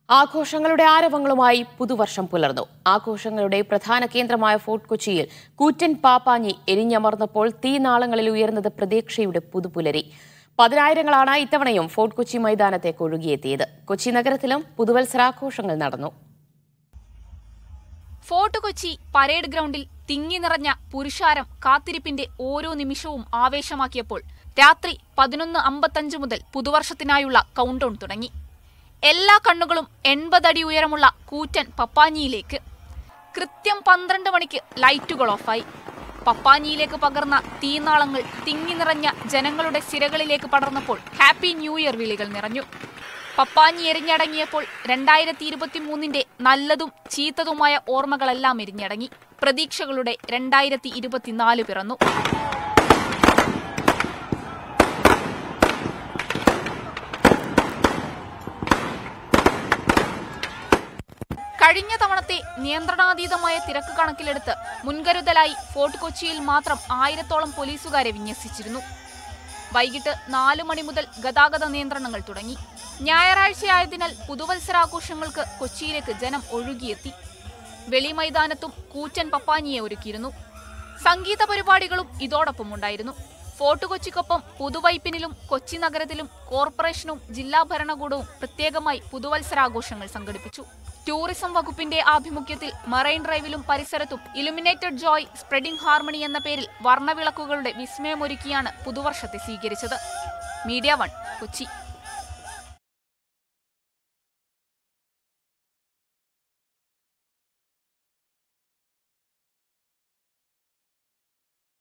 ആഘോഷങ്ങളുടെ ആരവങ്ങളുമായി പുതുവർഷം പുലർന്നു ആഘോഷങ്ങളുടെ പ്രധാന കേന്ദ്രമായ ഫോർട്ട് കൊച്ചിയിൽ കൂറ്റൻ പാപ്പാഞ്ഞി എരിഞ്ഞമർന്നപ്പോൾ തീനാളങ്ങളിൽ ഉയർന്നത് പ്രതീക്ഷയുടെ പുതുപുലരി പതിനായിരങ്ങളാണ് ഇത്തവണയും ഫോർട്ട് കൊച്ചി മൈതാനത്തേക്ക് ഒഴുകിയെത്തിയത് കൊച്ചി നഗരത്തിലും പുതുവത്സരാഘോഷങ്ങൾ നടന്നു ഫോർട്ട് കൊച്ചി പരേഡ് ഗ്രൗണ്ടിൽ തിങ്ങി നിറഞ്ഞ പുരുഷാരം കാത്തിരിപ്പിന്റെ ഓരോ നിമിഷവും ആവേശമാക്കിയപ്പോൾ രാത്രി പതിനൊന്ന് അമ്പത്തഞ്ച് മുതൽ പുതുവർഷത്തിനായുള്ള കൗണ്ട്ഡൌൺ തുടങ്ങി എല്ലാ കണ്ണുകളും എൺപതടി ഉയരമുള്ള കൂറ്റൻ പപ്പാഞ്ഞിയിലേക്ക് കൃത്യം പന്ത്രണ്ട് മണിക്ക് ലൈറ്റുകൾ ഓഫായി പപ്പാഞ്ഞിയിലേക്ക് പകർന്ന തീനാളങ്ങൾ തിങ്ങി നിറഞ്ഞ ജനങ്ങളുടെ സിരകളിലേക്ക് പടർന്നപ്പോൾ ഹാപ്പി ന്യൂ ഇയർ വിളികൾ നിറഞ്ഞു പപ്പാഞ്ഞി എരിഞ്ഞടങ്ങിയപ്പോൾ രണ്ടായിരത്തി ഇരുപത്തി മൂന്നിന്റെ നല്ലതും ചീത്തതുമായ ഓർമ്മകളെല്ലാം എരിഞ്ഞടങ്ങി പ്രതീക്ഷകളുടെ രണ്ടായിരത്തി ഇരുപത്തിനാല് പിറന്നു കഴിഞ്ഞ തവണത്തെ നിയന്ത്രണാതീതമായ തിരക്ക് കണക്കിലെടുത്ത് മുൻകരുതലായി ഫോർട്ട് കൊച്ചിയിൽ മാത്രം ആയിരത്തോളം പോലീസുകാരെ വിന്യസിച്ചിരുന്നു വൈകിട്ട് നാലു മണി മുതൽ ഗതാഗത നിയന്ത്രണങ്ങൾ തുടങ്ങി ഞായറാഴ്ചയായതിനാൽ പുതുവത്സരാഘോഷങ്ങൾക്ക് കൊച്ചിയിലേക്ക് ജനം ഒഴുകിയെത്തി വെളിമൈതാനത്തും കൂറ്റൻ പപ്പാഞ്ഞിയെ ഒരുക്കിയിരുന്നു സംഗീത പരിപാടികളും ഇതോടൊപ്പം ഉണ്ടായിരുന്നു ഫോർട്ട് കൊച്ചിക്കൊപ്പം പുതുവൈപ്പിനിലും കൊച്ചി നഗരത്തിലും കോർപ്പറേഷനും ജില്ലാ ഭരണകൂടവും പ്രത്യേകമായി പുതുവത്സരാഘോഷങ്ങൾ സംഘടിപ്പിച്ചു ടൂറിസം വകുപ്പിന്റെ ആഭിമുഖ്യത്തിൽ മറൈൻ ഡ്രൈവിലും പരിസരത്തും ഇലുമിനേറ്റഡ് ജോയ് സ്പ്രെഡിംഗ് ഹാർമണി എന്ന പേരിൽ വർണ്ണവിളക്കുകളുടെ വിസ്മയമൊരുക്കിയാണ് പുതുവർഷത്തെ സ്വീകരിച്ചത് മീഡിയ വൺ കൊച്ചി